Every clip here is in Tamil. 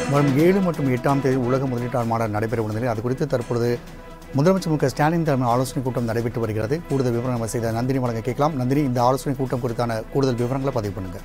வரும் ஏழு மற்றும் எட்டாம் தேதி உலக முதலீட்டாளர் மாநாடு நடைபெற உள்ளது அது குறித்து தற்பொழுது முதலமைச்சர் மு க ஸ்டாலின் தலைமை ஆலோசனை கூட்டம் நடைபெற்று வருகிறது கூடுதல் விவரம் நம்ம செய்த நந்தினி வழங்க கேட்கலாம் நந்தினி இந்த ஆலோசனை கூட்டம் குறித்தான கூடுதல் விவரங்களை பதிவு பண்ணுங்க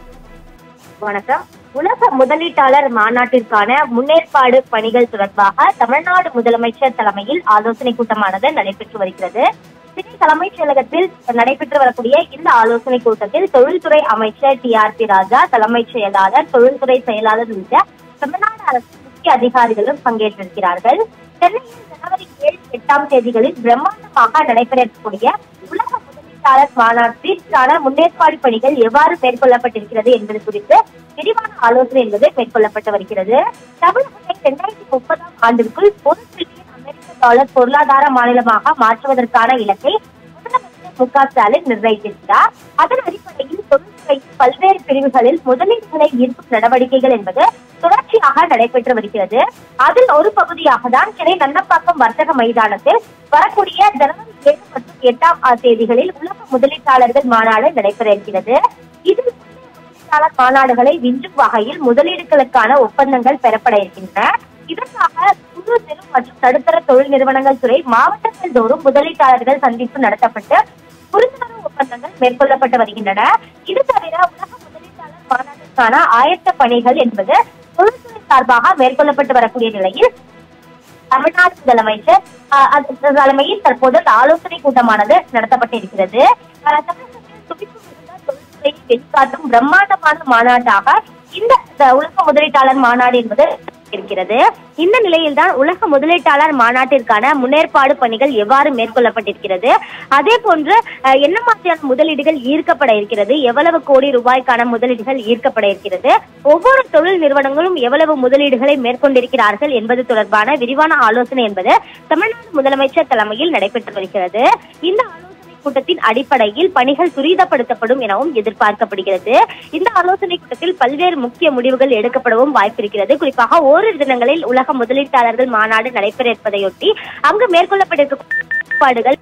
வணக்கம் உலக முதலீட்டாளர் மாநாட்டிற்கான முன்னேற்பாடு பணிகள் தொடர்பாக தமிழ்நாடு முதலமைச்சர் தலைமையில் ஆலோசனை கூட்டமானது நடைபெற்று வருகிறது சென்னை தலைமைச் செயலகத்தில் நடைபெற்று வரக்கூடிய இந்த ஆலோசனை கூட்டத்தில் தொழில்துறை அமைச்சர் டி ஆர் பி ராஜா தலைமைச் செயலாளர் தொழில்துறை செயலாளர் உள்ளிட்ட தமிழ்நாடு அரசு முக்கிய அதிகாரிகளும் பங்கேற்றிருக்கிறார்கள் சென்னையில் ஜனவரி ஏழு எட்டாம் தேதிகளில் பிரம்மாண்டமாக நடைபெறக்கூடிய உலக முதலீட்டாளர் மாநாட்டிற்கான முன்னேற்பாடு பணிகள் எவ்வாறு மேற்கொள்ளப்பட்டிருக்கிறது என்பது குறித்து விரிவான ஆலோசனை என்பது மேற்கொள்ளப்பட்டு வருகிறது தமிழகத்தை இரண்டாயிரத்தி முப்பதாம் ஆண்டிற்குள் ஒரு பில்லியன் அமெரிக்க டாலர் பொருளாதார மாநிலமாக மாற்றுவதற்கான இலக்கை முதலமைச்சர் மு க ஸ்டாலின் நிர்ணயித்திருக்கிறார் அதன் அடிப்படையில் தொழில்துறையின் பல்வேறு பிரிவுகளில் முதலீடுகளை ஈர்க்கும் நடவடிக்கைகள் என்பது தொடர்ச்சியாக நடைபெற்று வருகிறது அதில் ஒரு பகுதியாக தான் சென்னை நன்னப்பாக்கம் வர்த்தக மைதானத்தில் வரக்கூடிய ஜனவரி ஏழு மற்றும் எட்டாம் ஆ- தேதிகளில் உலக முதலீட்டாளர்கள் மாநாடு நடைபெற இருக்கிறது இதில் முந்தைய முதலீட்டாளர் மாநாடுகளை விஞ்சும் வகையில் முதலீடுகளுக்கான ஒப்பந்தங்கள் பெறப்பட இருக்கின்றன இதற்காக குறு சிறு மற்றும் நடுத்தர தொழில் நிறுவனங்கள் துறை மாவட்டங்கள் தோறும் முதலீட்டாளர்கள் சந்திப்பு நடத்தப்பட்டு புரிந்துணர்வு ஒப்பந்தங்கள் மேற்கொள்ளப்பட்டு வருகின்றன இது தவிர உலக முதலீட்டாளர் மாநாட்டிற்கான ஆயத்த பணிகள் என்பது தொழில்துறை சார்பாக மேற்கொள்ளப்பட்டு வரக்கூடிய நிலையில் தமிழ்நாடு முதலமைச்சர் ஆஹ், அது தலைமையில் தற்போது அந்த ஆலோசனை கூட்டமானது நடத்தப்பட்டிருக்கிறது ஆஹ், தமிழகத்தில் துடிப்பு மிகுந்த தொழில்துறையை வெளிக்காட்டும் பிரம்மாண்டமான மாநாட்டாக இந்த இந்த உலக முதலீட்டாளர் மாநாடு என்பது இருக்கிறது இந்த நிலையில்தான் உலக முதலீட்டாளர் மாநாட்டிற்கான முன்னேற்பாடு பணிகள் எவ்வாறு மேற்கொள்ளப்பட்டிருக்கிறது அதே போன்று அஹ், என்ன மாதிரியான முதலீடுகள் ஈர்க்கப்பட இருக்கிறது எவ்வளவு கோடி ரூபாய்க்கான முதலீடுகள் ஈர்க்கப்பட இருக்கிறது ஒவ்வொரு தொழில் நிறுவனங்களும் எவ்வளவு முதலீடுகளை மேற்கொண்டிருக்கிறார்கள் என்பது தொடர்பான விரிவான ஆலோசனை என்பது தமிழ்நாடு முதலமைச்சர் தலைமையில் நடைபெற்று வருகிறது இந்த ஆலோசனை கூட்டத்தின் அடிப்படையில் பணிகள் துரிதப்படுத்தப்படும் எனவும் எதிர்பார்க்கப்படுகிறது இந்த ஆலோசனை கூட்டத்தில் பல்வேறு முக்கிய முடிவுகள் எடுக்கப்படவும் வாய்ப்பிருக்கிறது குறிப்பாக ஓரிரு தினங்களில் உலக முதலீட்டாளர்கள் மாநாடு நடைபெற இருப்பதையொட்டி அங்கு மேற்கொள்ளப்பட்டிருக்கும் ஏற்பாடுகள்